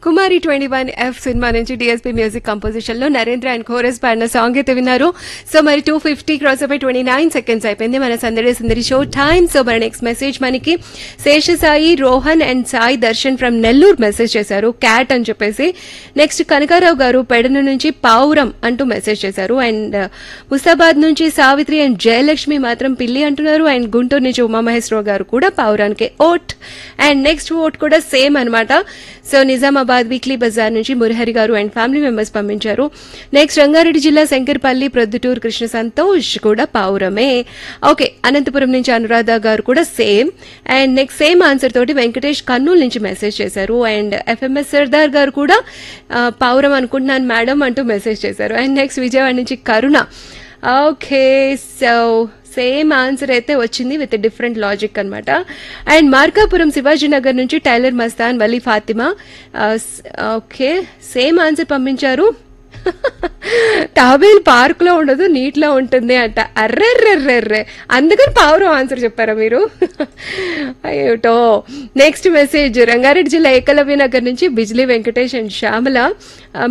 కుమారి twenty one F cinema నుంచి DSP music composition లో Narendra and chorus పాడిన సాంగ్ అయితే విన్నారు సో మరి టూ ఫిఫ్టీ క్రాస్ అయిపోయి ట్వంటీ నైన్ సెకండ్స్ అయిపోయింది మన సందడి సందడి షో టైమ్ సో మరి నెక్స్ట్ మెసేజ్ మనకి Seshasai Rohan and Sai Darshan from Nellore message చేశారు క్యాట్ అని చెప్పేసి నెక్స్ట్ కనకారావు గారు పెడన నుంచి పావురం అంటూ మెసేజ్ చేశారు అండ్ ముస్తాబాద్ నుంచి సావిత్రి అండ్ జయలక్ష్మి మాత్రం పిల్లి అంటున్నారు అండ్ గుంటూరు నుంచి ఉమామహేశ్వరరావు గారు కూడా పావురానికి ఓట్ అండ్ నెక్స్ట్ ఓట్ కూడా సేమ్ అన్నమాట సో నిజామాబాద్ వీక్లీ బజార్ నుంచి మురహరి గారు అండ్ ఫ్యామిలీ మెంబర్స్ పంపించారు నెక్స్ట్ రంగారెడ్డి జిల్లా శంకర్పల్లి ప్రొద్దుటూరు కృష్ణ సంతోష్ కూడా పావురమే ఓకే అనంతపురం నుంచి అనురాధ గారు కూడా same and next same answer తోటి వెంకటేష్ కర్నూలు నుంచి మెసేజ్ చేశారు అండ్ ఎఫ్ఎంఎస్ సర్దార్ గారు కూడా ఆ, పావురం అనుకుంటున్నాను మేడం అంటూ మెసేజ్ చేశారు అండ్ నెక్స్ట్ విజయవాడ నుంచి Karuna okay so same answer అయితే వచ్చింది విత్ డిఫరెంట్ లాజిక్ అన్నమాట అండ్ మార్కాపురం శివాజీనగర్ నుంచి tailor Mastan Vali Fatima okay same answer పంపించారు టాబేల్ పార్క్ లో ఉండదు నీటిలో ఉంటుంది అంట అర్రెర్రెర్రెర్రే అందుకని పావురం ఆన్సర్ చెప్పారా మీరు అయ్యోటో నెక్స్ట్ మెసేజ్ రంగారెడ్డి జిల్లా ఏకలవ్య నగర్ నుంచి బిజ్లీ వెంకటేష్ అండ్ శ్యామల